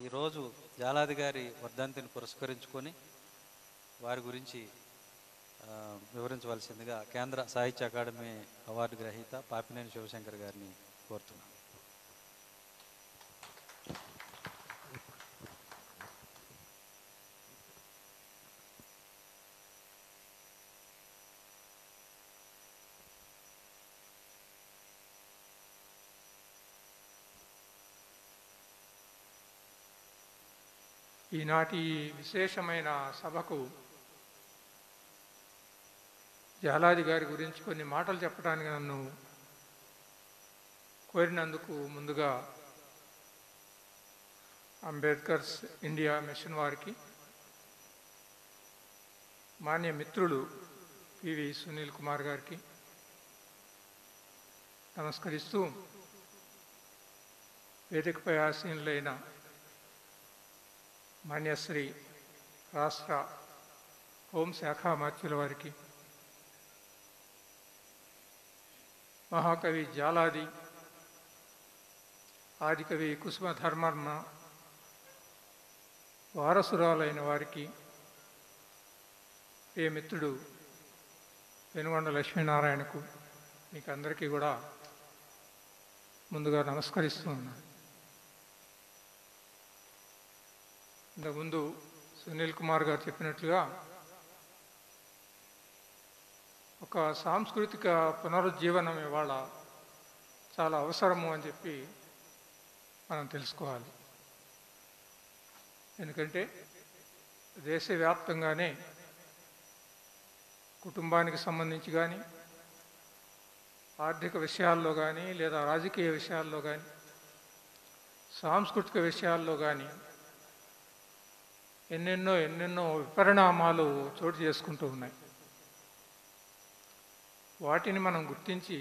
ఈరోజు జాలాది గారి వర్ధంతిని పురస్కరించుకొని వారి గురించి ఆ, వివరించవలసిందిగా కేంద్ర సాహిత్య అకాడమీ అవార్డు గ్రహీత పాపినేని శివశంకర్ గారిని కోరుతున్నాను ఈనాటి ఈ విశేషమైన సభకు జాలాది గారి గురించి కొన్ని మాటలు చెప్పడానికి నన్ను కోరినందుకు ముందుగా అంబేద్కర్స్ ఇండియా మిషన్ వారికి మాన్య మిత్రులు పివి సునీల్ కుమార్ గారికి నమస్కరిస్తూ వేదికపై ఆసీనులైన మాన్యశ్రీ రాష్ట్ర హోంశాఖ మార్చుల వారికి మహాకవి జాలాది ఆదికవి కుసుమ ధర్మర్మ వారసురాలైన వారికి ప్రియమిత్రుడు పెనుగొండ లక్ష్మీనారాయణకు మీకు అందరికీ కూడా ముందుగా నమస్కరిస్తూ ఉన్నాను ఇంతకుముందు సునీల్ కుమార్ గారు చెప్పినట్లుగా ఒక సాంస్కృతిక పునరుజ్జీవనం ఇవాళ చాలా అవసరము అని చెప్పి మనం తెలుసుకోవాలి ఎందుకంటే దేశవ్యాప్తంగానే కుటుంబానికి సంబంధించి కానీ ఆర్థిక విషయాల్లో కానీ లేదా రాజకీయ విషయాల్లో కానీ సాంస్కృతిక విషయాల్లో కానీ ఎన్నెన్నో ఎన్నెన్నో విపరిణామాలు చోటు చేసుకుంటూ ఉన్నాయి వాటిని మనం గుర్తించి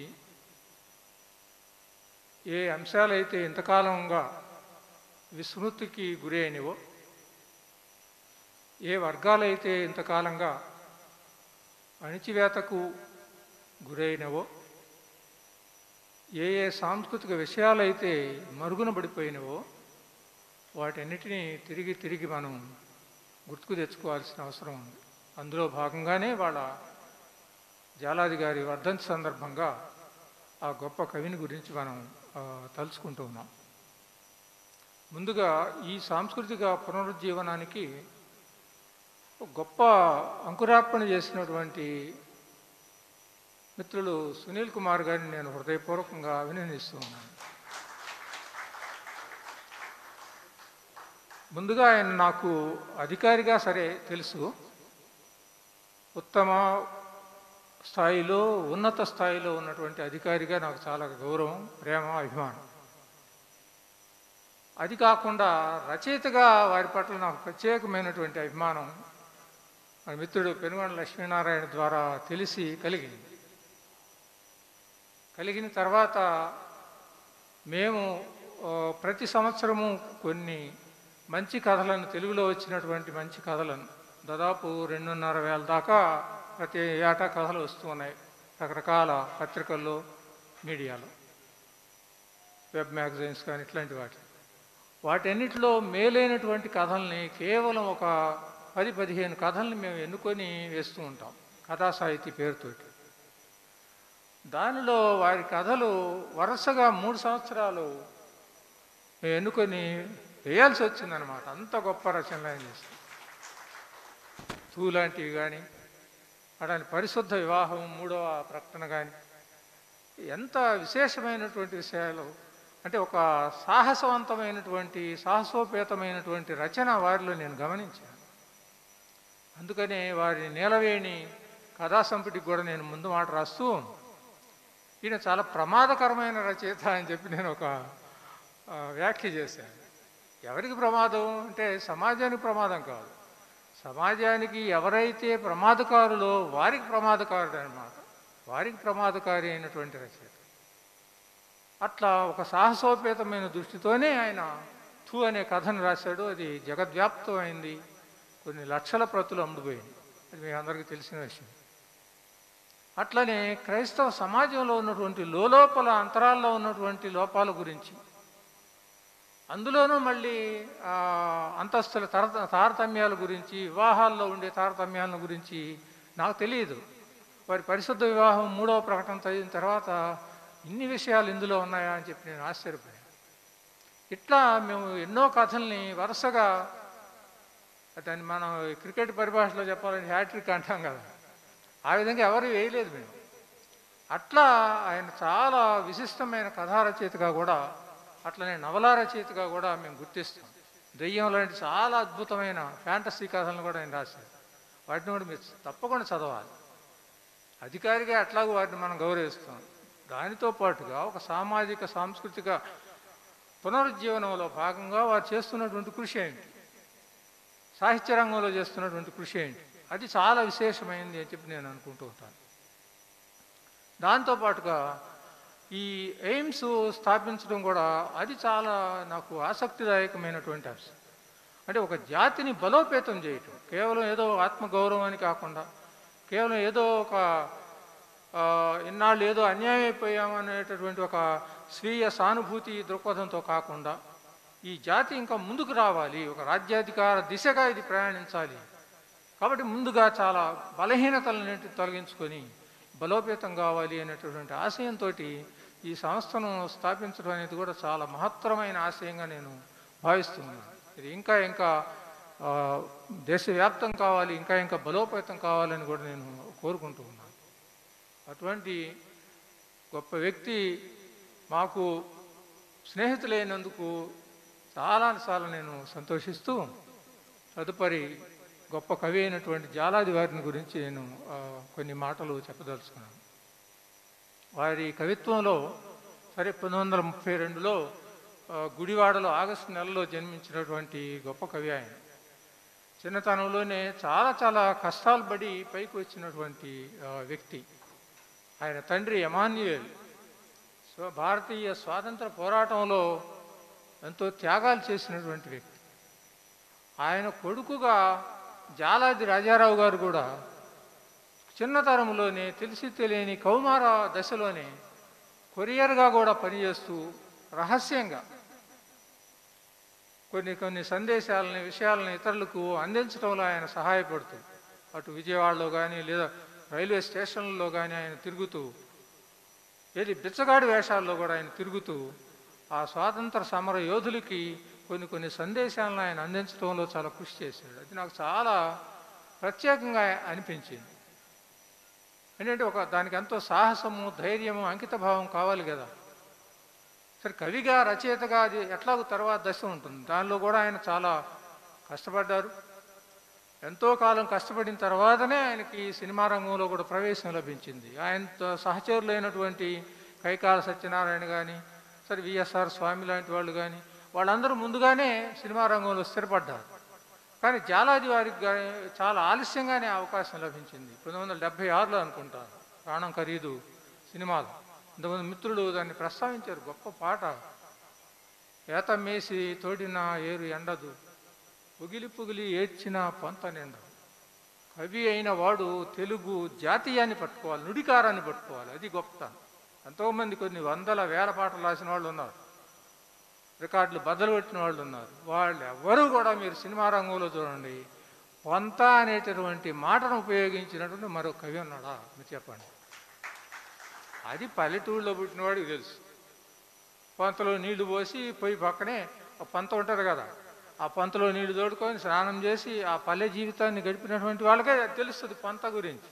ఏ అంశాలైతే ఇంతకాలంగా విస్మృతికి గురి అయినవో ఏ వర్గాలైతే ఇంతకాలంగా అణిచివేతకు గురైనవో ఏ ఏ సాంస్కృతిక విషయాలైతే మరుగున పడిపోయినవో వాటన్నిటినీ తిరిగి తిరిగి మనం గుర్తుకు తెచ్చుకోవాల్సిన అవసరం ఉంది అందులో భాగంగానే వాళ్ళ జాలాది గారి వర్ధంతి సందర్భంగా ఆ గొప్ప కవిని గురించి మనం ఆ, తలుచుకుంటూ ఉన్నాం ముందుగా ఈ సాంస్కృతిక పునరుజ్జీవనానికి ఒక గొప్ప అంకురార్పణ చేసినటువంటి మిత్రులు సునీల్ కుమార్ గారిని నేను హృదయపూర్వకంగా అభినందిస్తూ ఉన్నాను ముందుగా ఆయన నాకు అధికారిగా సరే తెలుసు ఉత్తమ స్థాయిలో ఉన్నత స్థాయిలో ఉన్నటువంటి అధికారిగా నాకు చాలా గౌరవం ప్రేమ అభిమానం అది కాకుండా రచయితగా వారి పట్ల నాకు ప్రత్యేకమైనటువంటి అభిమానం మన మిత్రుడు పెనుగొండ లక్ష్మీనారాయణ ద్వారా తెలిసి కలిగింది కలిగిన తర్వాత మేము ఆ, ప్రతి సంవత్సరము కొన్ని మంచి కథలను తెలుగులో వచ్చినటువంటి మంచి కథలను దాదాపు రెండున్నర వేల దాకా ప్రతి ఏటా కథలు వస్తూ ఉన్నాయి రకరకాల పత్రికల్లో మీడియాలో వెబ్ మ్యాగజైన్స్ కానీ ఇట్లాంటి వాటి వాటన్నిటిలో మేలైనటువంటి కథల్ని కేవలం ఒక పది పదిహేను కథల్ని మేము ఎన్నుకొని వేస్తూ ఉంటాం కథా సాహితీ పేరుతోటి దానిలో వారి కథలు వరుసగా మూడు సంవత్సరాలు మేము ఎన్నుకొని వేయాల్సి వచ్చిందనమాట అంత గొప్ప రచనలు ఆయన చేశారు తూ లాంటివి కానీ అలాంటి పరిశుద్ధ వివాహం మూడవ ప్రకటన కానీ ఎంత విశేషమైనటువంటి విషయాలు అంటే ఒక సాహసవంతమైనటువంటి సాహసోపేతమైనటువంటి రచన వారిలో నేను గమనించాను అందుకనే వారి నీలవేణి కథా సంపుటికి కూడా నేను ముందు మాట రాస్తూ ఈయన చాలా ప్రమాదకరమైన రచయిత అని చెప్పి నేను ఒక ఆ, వ్యాఖ్య చేశాను ఎవరికి ప్రమాదం అంటే సమాజానికి ప్రమాదం కాదు సమాజానికి ఎవరైతే ప్రమాదకారులో వారికి ప్రమాదకారుడు అనమాట వారికి ప్రమాదకారి అయినటువంటి రచయిత అట్లా ఒక సాహసోపేతమైన దృష్టితోనే ఆయన థూ అనే కథను రాశాడు అది జగద్వ్యాప్తమైంది కొన్ని లక్షల ప్రతులు అమ్ముడుపోయింది అది మీ అందరికీ తెలిసిన విషయం అట్లనే క్రైస్తవ సమాజంలో ఉన్నటువంటి లోపల అంతరాల్లో ఉన్నటువంటి లోపాల గురించి అందులోనూ మళ్ళీ ఆ, అంతస్తుల తర తారతమ్యాల గురించి వివాహాల్లో ఉండే తారతమ్యాల గురించి నాకు తెలియదు వారి పరిశుద్ధ వివాహం మూడవ ప్రకటన చదివిన తర్వాత ఇన్ని విషయాలు ఇందులో ఉన్నాయా అని చెప్పి నేను ఆశ్చర్యపోయాను ఇట్లా మేము ఎన్నో కథల్ని వరుసగా దాన్ని మనం క్రికెట్ పరిభాషలో చెప్పాలంటే హ్యాట్రిక్ అంటాం కదా ఆ విధంగా ఎవరు వేయలేదు మేము అట్లా ఆయన చాలా విశిష్టమైన కథా రచయితగా కూడా అట్లనే నవలా రచయితగా కూడా మేము గుర్తిస్తాం దెయ్యం లాంటి చాలా అద్భుతమైన ఫ్యాంటసీ కథలను కూడా ఆయన రాశారు వాటిని కూడా మీరు తప్పకుండా చదవాలి అధికారిగా అట్లాగూ వాటిని మనం గౌరవిస్తాం దానితో పాటుగా ఒక సామాజిక సాంస్కృతిక పునరుజ్జీవనంలో భాగంగా వారు చేస్తున్నటువంటి కృషి ఏంటి సాహిత్య రంగంలో చేస్తున్నటువంటి కృషి ఏంటి అది చాలా విశేషమైంది అని చెప్పి నేను అనుకుంటూ ఉంటాను దాంతోపాటుగా ఈ ఎయిమ్స్ స్థాపించడం కూడా అది చాలా నాకు ఆసక్తిదాయకమైనటువంటి అంశం అంటే ఒక జాతిని బలోపేతం చేయటం కేవలం ఏదో ఆత్మగౌరవాన్ని కాకుండా కేవలం ఏదో ఒక ఆ, ఇన్నాళ్ళు ఏదో అన్యాయం అయిపోయాము అనేటటువంటి ఒక స్వీయ సానుభూతి దృక్పథంతో కాకుండా ఈ జాతి ఇంకా ముందుకు రావాలి ఒక రాజ్యాధికార దిశగా ఇది ప్రయాణించాలి కాబట్టి ముందుగా చాలా బలహీనతలన్నింటి తొలగించుకొని బలోపేతం కావాలి అనేటటువంటి ఆశయంతో ఈ సంస్థను స్థాపించడం అనేది కూడా చాలా మహత్తరమైన ఆశయంగా నేను భావిస్తున్నాను ఇది ఇంకా ఇంకా ఆ, దేశవ్యాప్తం కావాలి ఇంకా ఇంకా బలోపేతం కావాలని కూడా నేను కోరుకుంటూ ఉన్నాను అటువంటి గొప్ప వ్యక్తి మాకు స్నేహితులైనందుకు చాలాసార్లు నేను సంతోషిస్తూ తదుపరి గొప్ప కవి అయినటువంటి జాలాది వారిని గురించి నేను ఆ, కొన్ని మాటలు చెప్పదలుచుకున్నాను వారి కవిత్వంలో సరే పంతొమ్మిది వందల ముప్పై రెండులో ఆ, గుడివాడలో ఆగస్టు నెలలో జన్మించినటువంటి గొప్ప కవి ఆయన చిన్నతనంలోనే చాలా చాలా కష్టాలు పడి పైకి వచ్చినటువంటి ఆ, వ్యక్తి ఆయన తండ్రి ఎమాన్యుయల్ సో భారతీయ స్వాతంత్ర పోరాటంలో ఎంతో త్యాగాలు చేసినటువంటి వ్యక్తి ఆయన కొడుకుగా జాలాది రాజారావు గారు కూడా చిన్నతరంలోనే తెలిసి తెలియని కౌమార దశలోనే కొరియర్గా కూడా పనిచేస్తూ రహస్యంగా కొన్ని కొన్ని సందేశాలని విషయాలని ఇతరులకు అందించడంలో ఆయన సహాయపడుతూ అటు విజయవాడలో కానీ లేదా రైల్వే స్టేషన్లలో కానీ ఆయన తిరుగుతూ ఏది బిచ్చగాడి వేషాల్లో కూడా ఆయన తిరుగుతూ ఆ స్వాతంత్ర సమర యోధులకి కొన్ని కొన్ని సందేశాలను ఆయన అందించడంలో చాలా కృషి చేశాడు అది నాకు చాలా ప్రత్యేకంగా అనిపించింది ఏంటంటే ఒక దానికి ఎంతో సాహసము ధైర్యము అంకితభావం కావాలి కదా సరే కవిగా రచయితగా అది ఎట్లాగో తర్వాత దశ ఉంటుంది దానిలో కూడా ఆయన చాలా కష్టపడ్డారు ఎంతో కాలం కష్టపడిన తర్వాతనే ఆయనకి సినిమా రంగంలో కూడా ప్రవేశం లభించింది ఆయనతో సహచరులైనటువంటి కైకాల సత్యనారాయణ కానీ సరే విఎస్ఆర్ స్వామి లాంటి వాళ్ళు కానీ వాళ్ళందరూ ముందుగానే సినిమా రంగంలో స్థిరపడ్డారు కానీ జాలాది వారికి గా- చాలా ఆలస్యంగానే అవకాశం లభించింది పంతొమ్మిది వందల డెబ్భై ఆరులో అనుకుంటాను ప్రాణం ఖరీదు సినిమాలో ఇంతమంది మిత్రులు దాన్ని ప్రస్తావించారు గొప్ప పాట ఏత మేసి తోడిన ఏరు ఎండదు పొగిలి పొగిలి ఏడ్చిన పొంత నిండ కవి అయిన వాడు తెలుగు జాతీయాన్ని పట్టుకోవాలి నుడికారాన్ని పట్టుకోవాలి అది గొప్పతనం ఎంతోమంది కొన్ని వందల వేల పాటలు రాసిన వాళ్ళు ఉన్నారు రికార్డులు బద్దలు పెట్టిన వాళ్ళు ఉన్నారు వాళ్ళు ఎవరు కూడా మీరు సినిమా రంగంలో చూడండి పొంత అనేటటువంటి మాటను ఉపయోగించినటువంటి మరో కవి ఉన్నాడా మీరు చెప్పండి అది పల్లెటూళ్ళలో పుట్టినవాడికి తెలుసు పొంతలో నీళ్లు పోసి పొయ్యి పక్కనే ఆ పంత ఉంటుంది కదా ఆ పంతలో నీళ్లు తోడుకొని స్నానం చేసి ఆ పల్లె జీవితాన్ని గడిపినటువంటి వాళ్ళకే తెలుస్తుంది పంత గురించి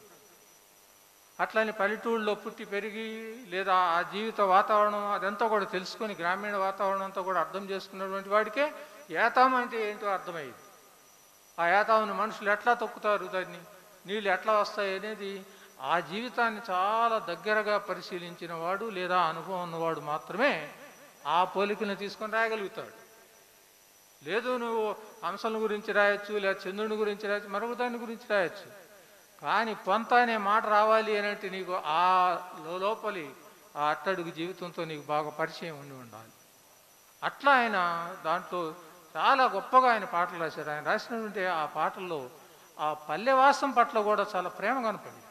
అట్లని పల్లెటూళ్ళలో పుట్టి పెరిగి లేదా ఆ జీవిత వాతావరణం అదంతా కూడా తెలుసుకొని గ్రామీణ వాతావరణం అంతా కూడా అర్థం చేసుకున్నటువంటి వాడికే ఏతాం అంటే ఏంటో అర్థమయ్యేది ఆ ఏతామును మనుషులు ఎట్లా తొక్కుతారు దాన్ని నీళ్ళు ఎట్లా వస్తాయి అనేది ఆ జీవితాన్ని చాలా దగ్గరగా పరిశీలించిన వాడు లేదా అనుభవం ఉన్నవాడు మాత్రమే ఆ పోలికలను తీసుకొని రాయగలుగుతాడు లేదు నువ్వు హంసల గురించి రాయొచ్చు లేదా చంద్రుని గురించి రాయొచ్చు మరొక దాని గురించి రాయొచ్చు కానీ పొంత అనే మాట రావాలి అంటే నీకు ఆ లో- లోపలి ఆ అట్టడుగు జీవితంతో నీకు బాగా పరిచయం ఉండి ఉండాలి అట్లా ఆయన దాంట్లో చాలా గొప్పగా ఆయన పాటలు రాశారు ఆయన రాసినటువంటి ఆ పాటల్లో ఆ పల్లెవాసం పట్ల కూడా చాలా ప్రేమ కనపడింది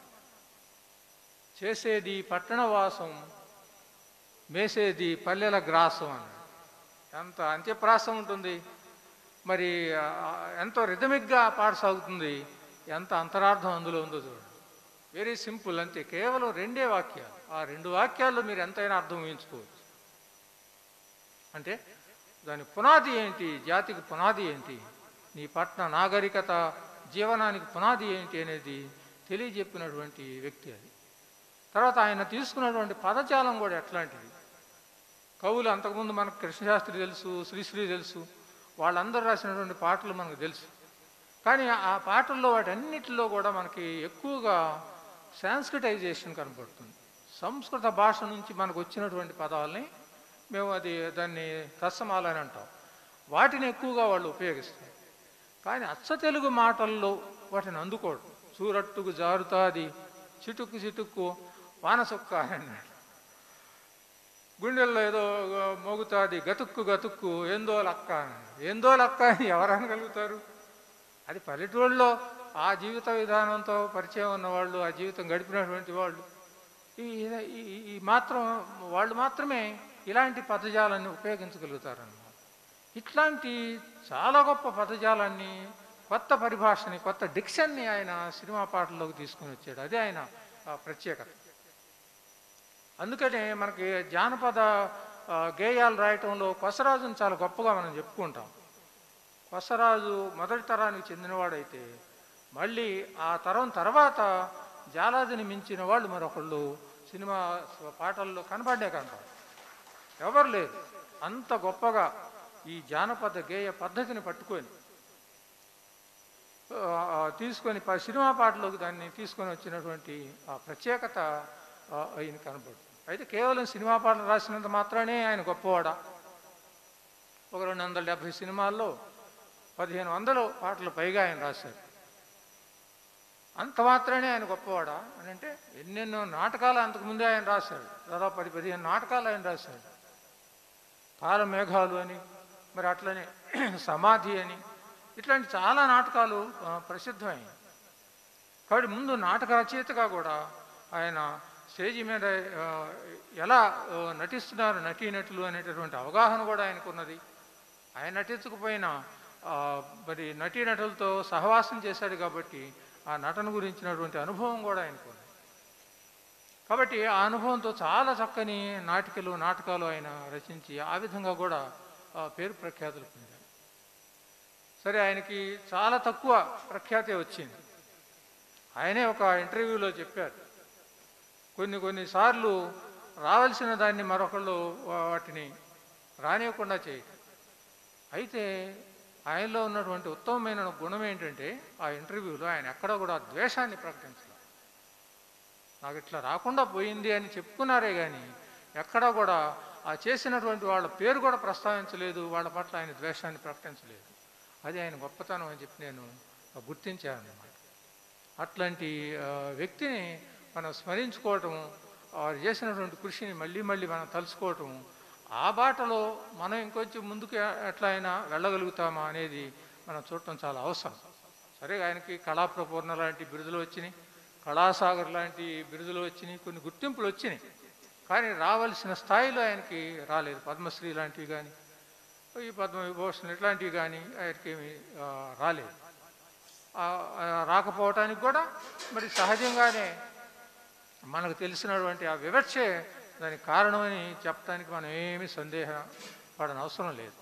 చేసేది పట్టణ వాసం మేసేది పల్లెల గ్రాసం అన్నాడు ఎంత అంత్యప్రాసం ఉంటుంది మరి ఆ, ఎంతో రిథమిక్గా పాట సాగుతుంది ఎంత అంతరార్థం అందులో ఉందో చూడండి వెరీ సింపుల్ అంతే కేవలం రెండే వాక్యాలు ఆ రెండు వాక్యాల్లో మీరు ఎంతైనా అర్థం ఊహించుకోవచ్చు అంటే దాని పునాది ఏంటి జాతికి పునాది ఏంటి నీ పట్న నాగరికత జీవనానికి పునాది ఏంటి అనేది తెలియజెప్పినటువంటి వ్యక్తి అది తర్వాత ఆయన తీసుకున్నటువంటి పదజాలం కూడా ఎట్లాంటిది కవులు అంతకుముందు మనకు కృష్ణశాస్త్రి తెలుసు శ్రీశ్రీ తెలుసు వాళ్ళందరూ రాసినటువంటి పాటలు మనకు తెలుసు కానీ ఆ పాటల్లో వాటన్నిటిలో కూడా మనకి ఎక్కువగా సాంస్క్రిటైజేషన్ కనపడుతుంది సంస్కృత భాష నుంచి మనకు వచ్చినటువంటి పదాలని మేము అది దాన్ని తత్సమాలని అంటాం వాటిని ఎక్కువగా వాళ్ళు ఉపయోగిస్తారు కానీ అచ్చ తెలుగు మాటల్లో వాటిని అందుకోవడం చూరట్టుకు జారుతాది చిటుక్కు చిటుక్కు వానసొక్క అని అన్నాడు గుండెల్లో ఏదో మోగుతాది గతుక్కు గతుక్కు ఏందో లక్క అని అన్నాడు. ఏందో లక్క అని ఎవరు అనగలుగుతారు అది పల్లెటూళ్ళలో ఆ జీవిత విధానంతో పరిచయం ఉన్నవాళ్ళు ఆ జీవితం గడిపినటువంటి వాళ్ళు ఈ ఈ- ఈ మాత్రం వాళ్ళు మాత్రమే ఇలాంటి పదజాలాన్ని ఉపయోగించగలుగుతారన్నమాట ఇట్లాంటి చాలా గొప్ప పదజాలాన్ని కొత్త పరిభాషని కొత్త డిక్షన్ని ఆయన సినిమా పాటల్లోకి తీసుకుని వచ్చాడు అదే ఆయన ఆ, ప్రత్యేకత అందుకనే మనకి జానపద ఆ, గేయాలు రాయటంలో కొసరాజుని చాలా గొప్పగా మనం చెప్పుకుంటాం కొసరాజు మొదటి తరానికి చెందినవాడైతే మళ్ళీ ఆ తరం తర్వాత జాలాదిని మించిన వాళ్ళు మరొకళ్ళు సినిమా పాటల్లో కనపడ్డే కనపడ ఎవరు లేరు అంత గొప్పగా ఈ జానపద గేయ పద్ధతిని పట్టుకొని ఆ, తీసుకొని ప- సినిమా పాటలోకి దాన్ని తీసుకొని వచ్చినటువంటి ఆ ప్రత్యేకత ఆ, ఆయన కనపడుతుంది అయితే కేవలం సినిమా పాటలు రాసినంత మాత్రానే ఆయన గొప్పవాడా ఒక రెండు వందల డెబ్భై సినిమాల్లో పదిహేను వందలు పాటలు పైగా ఆయన రాశారు అంత మాత్రమే ఆయన గొప్పవాడా అని అంటే ఎన్నెన్నో నాటకాలు అంతకుముందే ఆయన రాశాడు దాదాపు పది పదిహేను నాటకాలు ఆయన రాశాడు కాలమేఘాలు అని మరి అట్లనే సమాధి అని ఇట్లాంటి చాలా నాటకాలు ఆ, ప్రసిద్ధమైనవి కాబట్టి ముందు నాటక రచయితగా కూడా ఆయన స్టేజి మీద ఆ, ఎలా ఆ, నటిస్తున్నారు నటీనటులు అనేటటువంటి అవగాహన కూడా ఆయనకున్నది ఆయన నటించకపోయినా ఆ, మరి నటీనటులతో సహవాసం చేశాడు కాబట్టి ఆ నటన గురించినటువంటి అనుభవం కూడా ఆయనకు ఉంది కాబట్టి ఆ అనుభవంతో చాలా చక్కని నాటికలు నాటకాలు ఆయన రచించి ఆ విధంగా కూడా ఆ, పేరు ప్రఖ్యాతులు పొందారు సరే ఆయనకి చాలా తక్కువ ప్రఖ్యాతి వచ్చింది ఆయనే ఒక ఇంటర్వ్యూలో చెప్పారు కొన్ని కొన్నిసార్లు రావాల్సిన దాన్ని మరొకళ్ళు వా- వాటిని రానివ్వకుండా చేయటం అయితే ఆయనలో ఉన్నటువంటి ఉత్తమమైన గుణం ఏంటంటే ఆ ఇంటర్వ్యూలో ఆయన ఎక్కడ కూడా ద్వేషాన్ని ప్రకటించలేదు నాకు ఇట్లా రాకుండా పోయింది అని చెప్పుకున్నారే కానీ ఎక్కడా కూడా ఆ చేసినటువంటి వాళ్ళ పేరు కూడా ప్రస్తావించలేదు వాళ్ళ పట్ల ఆయన ద్వేషాన్ని ప్రకటించలేదు అది ఆయన గొప్పతనం అని చెప్పి నేను గుర్తించాను అన్నమాట అట్లాంటి ఆ, వ్యక్తిని మనం స్మరించుకోవటం వారు చేసినటువంటి కృషిని మళ్ళీ మళ్ళీ మనం తలుచుకోవటం ఆ బాటలో మనం ఇంకొంచెం ముందుకు ఎట్లా అయినా వెళ్ళగలుగుతామా అనేది మనం చూడటం చాలా అవసరం సరే ఆయనకి కళాప్రపూర్ణ లాంటి బిరుదులు వచ్చినాయి కళాసాగర్ లాంటి బిరుదులు వచ్చినాయి కొన్ని గుర్తింపులు వచ్చినాయి కానీ రావాల్సిన స్థాయిలో ఆయనకి రాలేదు పద్మశ్రీ లాంటివి కానీ ఈ పద్మ విభూషణ్ ఇట్లాంటివి కానీ ఆయనకి ఏమీ ఆ, రాలేదు ఆ, ఆ, రాకపోవటానికి కూడా మరి సహజంగానే మనకు తెలిసినటువంటి ఆ వివక్షే దానికి కారణమని చెప్పడానికి మనం ఏమీ సందేహం పడని అవసరం లేదు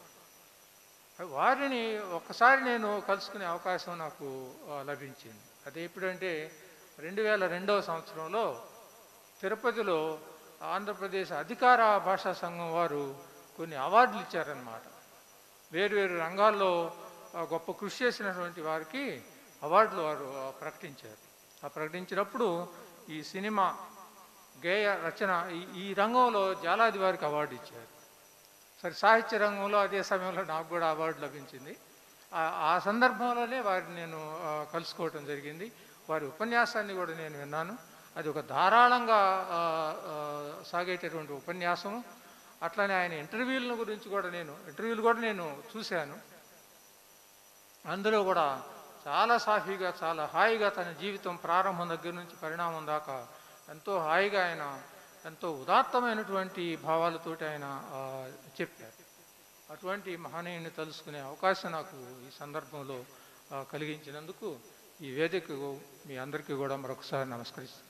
వారిని ఒక్కసారి నేను కలుసుకునే అవకాశం నాకు ఆ, లభించింది అది ఎప్పుడంటే రెండు వేల రెండవ సంవత్సరంలో తిరుపతిలో ఆంధ్రప్రదేశ్ అధికార భాషా సంఘం వారు కొన్ని అవార్డులు ఇచ్చారన్నమాట వేరువేరు రంగాల్లో ఆ, గొప్ప కృషి చేసినటువంటి వారికి అవార్డులు వారు ఆ, ప్రకటించారు ఆ ప్రకటించినప్పుడు ఈ సినిమా గేయ రచన ఈ- ఈ రంగంలో జాలాది వారికి అవార్డు ఇచ్చారు సరే సాహిత్య రంగంలో అదే సమయంలో నాకు కూడా అవార్డు లభించింది ఆ- ఆ సందర్భంలోనే వారిని నేను ఆ, కలుసుకోవటం జరిగింది వారి ఉపన్యాసాన్ని కూడా నేను విన్నాను అది ఒక ధారాళంగా ఆ, ఆ, సాగేటటువంటి ఉపన్యాసం అట్లనే ఆయన ఇంటర్వ్యూల గురించి కూడా నేను ఇంటర్వ్యూలు కూడా నేను చూశాను అందులో కూడా చాలా సాఫీగా చాలా హాయిగా తన జీవితం ప్రారంభం దగ్గర నుంచి పరిణామం దాకా ఎంతో హాయిగా ఆయన ఎంతో ఉదాత్తమైనటువంటి భావాలతోటి ఆయన ఆ, చెప్పారు అటువంటి మహనీయుని తలుసుకునే అవకాశం నాకు ఈ సందర్భంలో ఆ, కలిగించినందుకు ఈ వేదికకు మీ అందరికీ కూడా మరొకసారి నమస్కరిస్తున్నాను